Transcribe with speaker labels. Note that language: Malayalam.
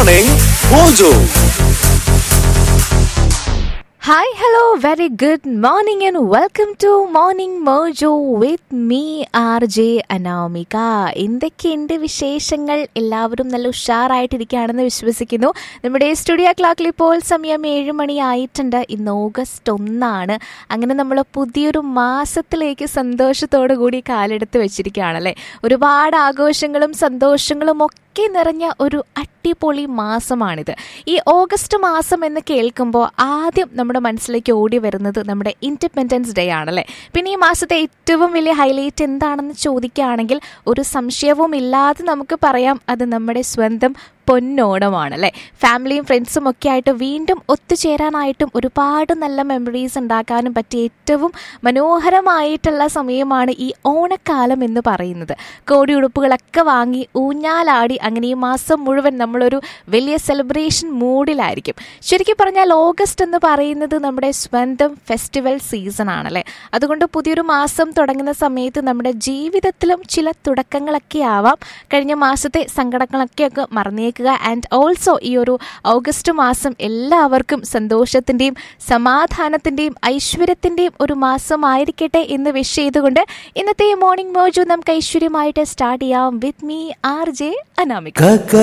Speaker 1: Morning Mojo.
Speaker 2: Hi, hello, very good morning and welcome to Morning Mojo with me, RJ Anamika എന്തൊക്കെയുണ്ട് വിശേഷങ്ങൾ എല്ലാവരും നല്ല ഉഷാറായിട്ടിരിക്കുകയാണെന്ന് വിശ്വസിക്കുന്നു നമ്മുടെ സ്റ്റുഡിയോ ക്ലാക്കിൽ ഇപ്പോൾ സമയം ഏഴ് മണി ആയിട്ടുണ്ട് ഇന്ന് ഓഗസ്റ്റ് ഒന്നാണ് അങ്ങനെ നമ്മൾ പുതിയൊരു മാസത്തിലേക്ക് സന്തോഷത്തോടു കൂടി കാലെടുത്ത് വെച്ചിരിക്കുകയാണല്ലേ ഒരുപാട് ആഘോഷങ്ങളും സന്തോഷങ്ങളും ഒക്കെ ഒക്കെ നിറഞ്ഞ ഒരു അടിപൊളി മാസമാണിത് ഈ ഓഗസ്റ്റ് മാസം എന്ന് കേൾക്കുമ്പോൾ ആദ്യം നമ്മുടെ മനസ്സിലേക്ക് ഓടി വരുന്നത് നമ്മുടെ ഇൻഡിപെൻഡൻസ് ഡേ ആണല്ലേ പിന്നെ ഈ മാസത്തെ ഏറ്റവും വലിയ ഹൈലൈറ്റ് എന്താണെന്ന് ചോദിക്കുകയാണെങ്കിൽ ഒരു സംശയവും ഇല്ലാതെ നമുക്ക് പറയാം അത് നമ്മുടെ സ്വന്തം പൊന്നോണമാണ് അല്ലേ ഫാമിലിയും ഫ്രണ്ട്സും ഒക്കെ ആയിട്ട് വീണ്ടും ഒത്തുചേരാനായിട്ടും ഒരുപാട് നല്ല മെമ്മറീസ് ഉണ്ടാക്കാനും പറ്റിയ ഏറ്റവും മനോഹരമായിട്ടുള്ള സമയമാണ് ഈ ഓണക്കാലം എന്ന് പറയുന്നത് കോടി ഉടുപ്പുകളൊക്കെ വാങ്ങി ഊഞ്ഞാലാടി അങ്ങനെ ഈ മാസം മുഴുവൻ നമ്മളൊരു വലിയ സെലിബ്രേഷൻ മൂഡിലായിരിക്കും ശരിക്കും പറഞ്ഞാൽ ഓഗസ്റ്റ് എന്ന് പറയുന്നത് നമ്മുടെ സ്വന്തം ഫെസ്റ്റിവൽ സീസൺ ആണല്ലേ അതുകൊണ്ട് പുതിയൊരു മാസം തുടങ്ങുന്ന സമയത്ത് നമ്മുടെ ജീവിതത്തിലും ചില തുടക്കങ്ങളൊക്കെ ആവാം കഴിഞ്ഞ മാസത്തെ സങ്കടങ്ങളൊക്കെ ഒക്കെ മറന്നേക്കുക ആൻഡ് ഓൾസോ ഈ ഒരു ഓഗസ്റ്റ് മാസം എല്ലാവർക്കും സന്തോഷത്തിൻ്റെയും സമാധാനത്തിൻ്റെയും ഐശ്വര്യത്തിൻ്റെയും ഒരു മാസമായിരിക്കട്ടെ എന്ന് വിഷ് ചെയ്തുകൊണ്ട് ഇന്നത്തെ മോർണിംഗ് മോജു നമുക്ക് ഐശ്വര്യമായിട്ട് സ്റ്റാർട്ട് ചെയ്യാം with me R J Anamika
Speaker 1: കക്ക